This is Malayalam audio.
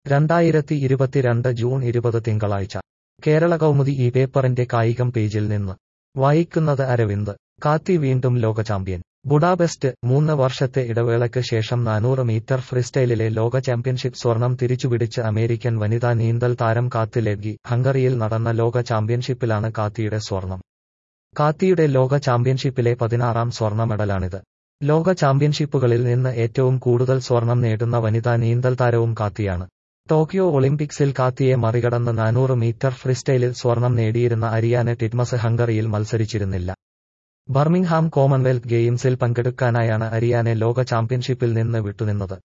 രണ്ടായിരത്തി ഇരുപത്തിരണ്ട് ജൂൺ ഇരുപത് തിങ്കളാഴ്ച കേരള കൗമുദി ഈ പേപ്പറിന്റെ കായികം പേജിൽ നിന്ന് വായിക്കുന്നത് അരവിന്ദ് കാത്തി വീണ്ടും ലോക ചാമ്പ്യൻ ബുഡാപെസ്റ്റ് മൂന്ന് വർഷത്തെ ഇടവേളയ്ക്ക് ശേഷം നാനൂറ് മീറ്റർ ഫ്രീസ്റ്റൈലിലെ ലോക ചാമ്പ്യൻഷിപ്പ് സ്വർണം തിരിച്ചുപിടിച്ച് അമേരിക്കൻ വനിതാ നീന്തൽ താരം കാത്തി ലെഡ്ഗി ഹംഗറിയിൽ നടന്ന ലോക ചാമ്പ്യൻഷിപ്പിലാണ് കാത്തിയുടെ സ്വർണം കാത്തിയുടെ ലോക ചാമ്പ്യൻഷിപ്പിലെ പതിനാറാം സ്വർണ്ണ മെഡലാണിത് ലോക ചാമ്പ്യൻഷിപ്പുകളിൽ നിന്ന് ഏറ്റവും കൂടുതൽ സ്വർണം നേടുന്ന വനിതാ നീന്തൽ താരവും കാത്തിയാണ് ടോക്കിയോ ഒളിമ്പിക്സിൽ കാത്തിയെ മറികടന്ന് നാനൂറ് മീറ്റർ ഫ്രീസ്റ്റൈലിൽ സ്വർണം നേടിയിരുന്ന അരിയാന ടിറ്റ്മസ് ഹംഗറിയിൽ മത്സരിച്ചിരുന്നില്ല ബർമിംഗ്ഹാം കോമൺവെൽത്ത് ഗെയിംസിൽ പങ്കെടുക്കാനായാണ് അരിയാനെ ലോക ചാമ്പ്യൻഷിപ്പിൽ നിന്ന് വിട്ടുനിന്നത്